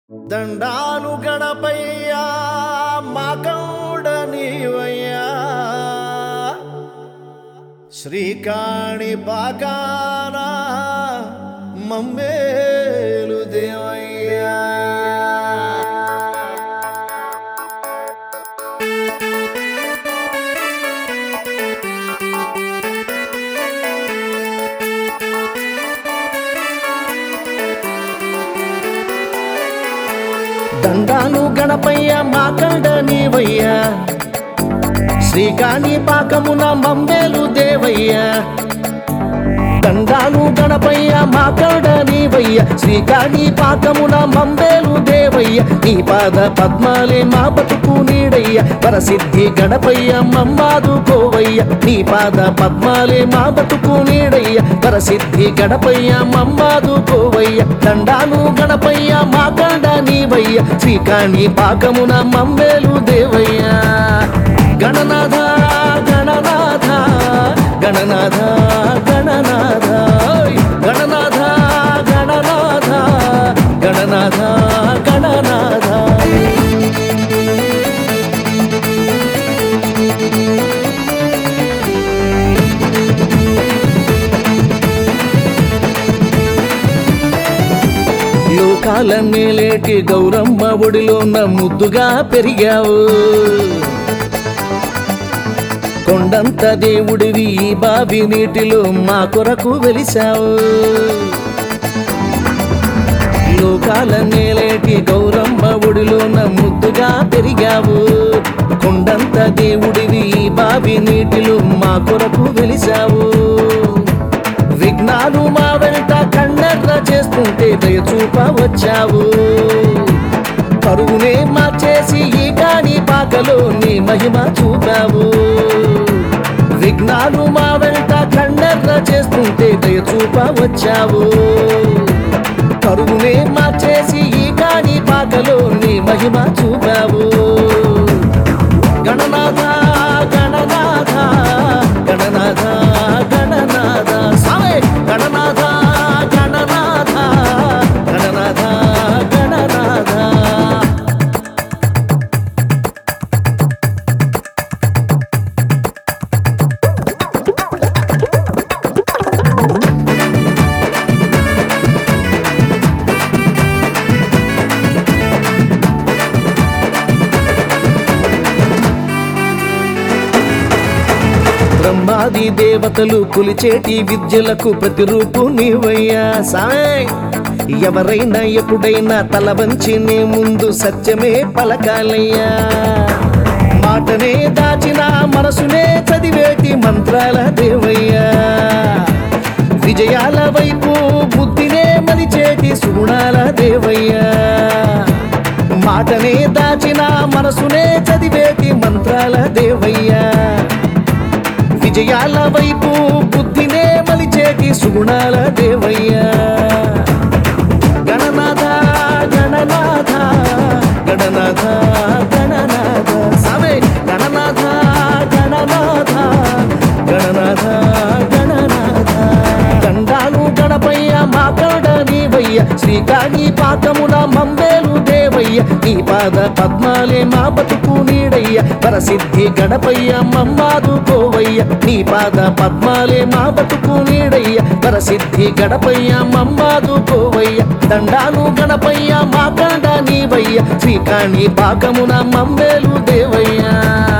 దండాలు గణపయ్యా మాకౌడ నీవయ్యా శ్రీకాణి పాకాన మమ్మేలు దేవయ్యా దండాలు గణపయ్య మాకండ నీవయ్యా శ్రీకాణి పాకమున మమ్మేలు దేవయ్యా దండాలు గణపయ్య మాకండ నీవయ్య శ్రీకాణి పాకమున మమ్మేలు దేవయ్య నీ పాద పద్మాలే మా బతుకు నీడయ్య పరసిద్ధి గణపయ్య మమ్మాదు కోవయ్య నీ పాద పద్మాలే మా బతుకు నీడయ్య పరసిద్ధి గణపయ్య మమ్మాదు కోవయ్య దండాలు గణపయ్య మాకండ నీవయ్య శ్రీకాణి పాకమున మమ్మేలు దేవయ్య గణనాథ గణనాథ గణనాథ గణనాథ ఓయ్! గణనాథ గణనాథ గణనాథ గణనాథ లోకాల మేలేటి గౌరమ్మ ఒడిలోన ముద్దుగా పెరిగావు కొండంత దేవుడివి ఈ బావి నీటిలో మా కొరకు వెలిసావు లోకాల నేలేటి గౌరమ్మ ఒడిలోన ముద్దుగా పెరిగావు కొండంత దేవుడివి ఈ బావి నీటిలో మా కొరకు వెలిసావు విఘ్నాలు మా వెంట కన్నెర్ర చేస్తుంటే దయచూప వచ్చావు పరుగునే మార్చేసి ఈ కాని పాకలో నీ మహిమ చూపావు విఘ్నాలు మా వెంట కన్నెర్ర చేస్తుంటే దయచూప వచ్చావు పరుగునే మార్చేసి ఈ కాని పాకలో నీ మహిమ చూపావు గణనాథ గణనాథ గణనాథ గణనాథ సామే గణనాథ గణనాథ గణనాథ గణనాథ బ్రహ్మాది దేవతలు కొలిచేటి విద్యలకు ప్రతిరూపు నీవయ్యా సామే ఎవరైనా ఎప్పుడైనా తల వంచి నీ ముందు సత్యమే పలకాలయ్యా మాటనే దాచిన మనసునే చదివేటి మంత్రాల దేవయ్యా విజయాల వైపు బుద్ధినే మలిచేటి సుగుణాల దేవయ్యా మాటనే దాచిన మనసునే చదివేటి మంత్రాల దేవయ్యా విజయాల వైపు బుద్ధినే మలిచేటి సుగుణాల దేవయ్యా గణనాథ గణనాథ గణనాథ గణనాథ సవే గణనాథ గణనాథ గణనాథ గణనాథ గండాలు గణపయ్య మాకాడ నీవయ్య శ్రీకాళి పాకమున మమ్మేలు దేవయ్య నీ పాద పద్మాలే మా బతుకు నీడయ్య పరసిద్ధి గణపయ్య మమ్మాదు కోవయ్య నీ పాద పద్మాలే మా బతుకు నీడయ్య పరసిద్ధి గణపయ్య మమ్మాదు కోవయ్య దండాలు గణపయ్య మాకాడ నీవయ్య శ్రీకాళి పాకమున మమ్మేలు దేవయ్య